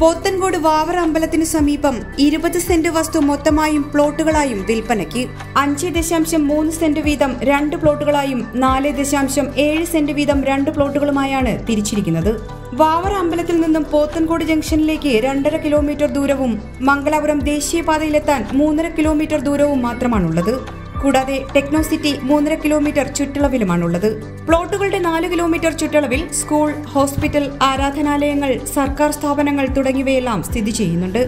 പോത്തൻകോട് വാവർ അമ്പലത്തിന് സമീപം ഇരുപത് സെന്റ് വസ്തു മൊത്തമായും പ്ലോട്ടുകളായും വിൽപ്പനയ്ക്ക് അഞ്ച് ദശാംശം മൂന്ന് സെന്റ് വീതം രണ്ട് പ്ലോട്ടുകളായും നാല് ദശാംശം ഏഴ് സെന്റ് വീതം രണ്ട് പ്ലോട്ടുകളുമായാണ് തിരിച്ചിരിക്കുന്നത് വാവർ അമ്പലത്തിൽ നിന്നും പോത്തൻകോട് ജംഗ്ഷനിലേക്ക് രണ്ടര കിലോമീറ്റർ ദൂരവും മംഗലാപുരം ദേശീയപാതയിലെത്താൻ മൂന്നര കിലോമീറ്റർ ദൂരവും മാത്രമാണുള്ളത് കൂടാതെ ടെക്നോ സിറ്റി മൂന്നര കിലോമീറ്റർ ചുറ്റളവിലുമാണുള്ളത് പ്ലോട്ടുകളുടെ നാല് കിലോമീറ്റർ ചുറ്റളവിൽ സ്കൂൾ ഹോസ്പിറ്റൽ ആരാധനാലയങ്ങൾ സർക്കാർ സ്ഥാപനങ്ങൾ തുടങ്ങിയവയെല്ലാം സ്ഥിതി ചെയ്യുന്നുണ്ട്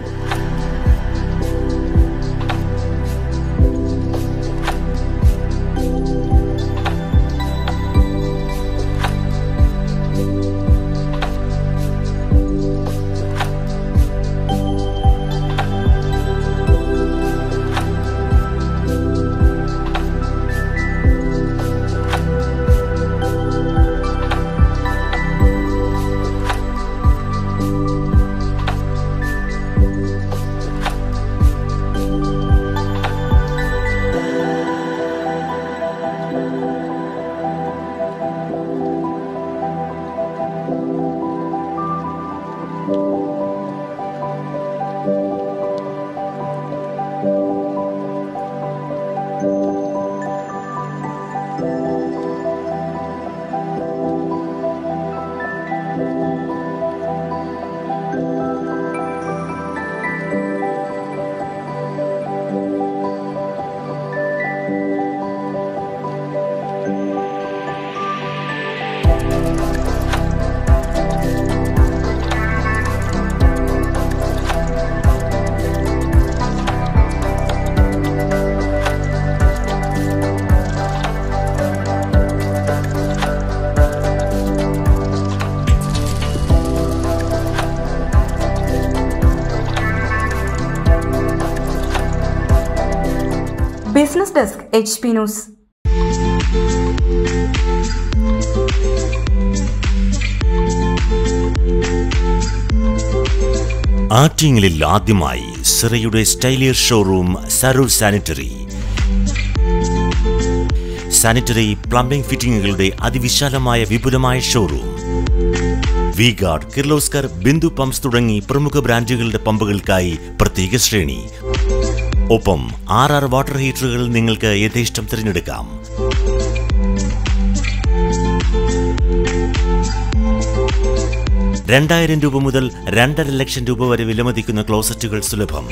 business desk H P news ആറ്റിങ്ങലിൽ ആദ്യമായി സിറയുടെ സ്റ്റൈലിയർ showroom Saroor sanitary sanitary plumbing ഫിറ്റിംഗുകളുടെ അതിവിശാലമായ വിപുലമായ showroom V guard Kirloskar Bindu pumps തുടങ്ങി പ്രമുഖ ബ്രാൻഡുകളുടെ പമ്പുകൾക്കായി പ്രത്യേക ശ്രേണി ഒപ്പം ആർ ആർ വാട്ടർ ഹീറ്ററുകൾ നിങ്ങൾക്ക് യഥേഷ്ടം തിരഞ്ഞെടുക്കാം രണ്ടായിരം രൂപ മുതൽ രണ്ടര ലക്ഷം രൂപ വരെ വിലമതിക്കുന്ന ക്ലോസറ്റുകൾ സുലഭം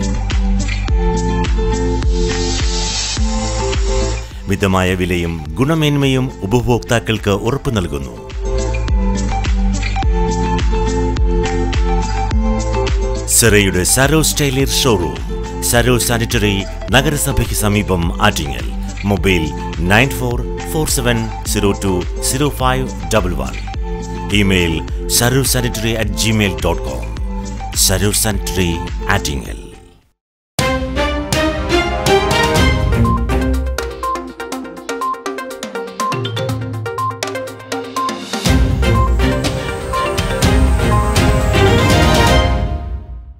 മിതമായ വിലയും ഗുണമേന്മയും ഉപഭോക്താക്കൾക്ക് ഉറപ്പു നൽകുന്നു സെറയുടെ സരോ സ്റ്റൈലിയർ ഷോറൂം സരോ സാനിറ്ററി നഗരസഭയ്ക്ക് സമീപം Attingal mobile nine four four seven zero two zero five double one email Saro sanitary at Gmail dot com Saro sanitary Attingal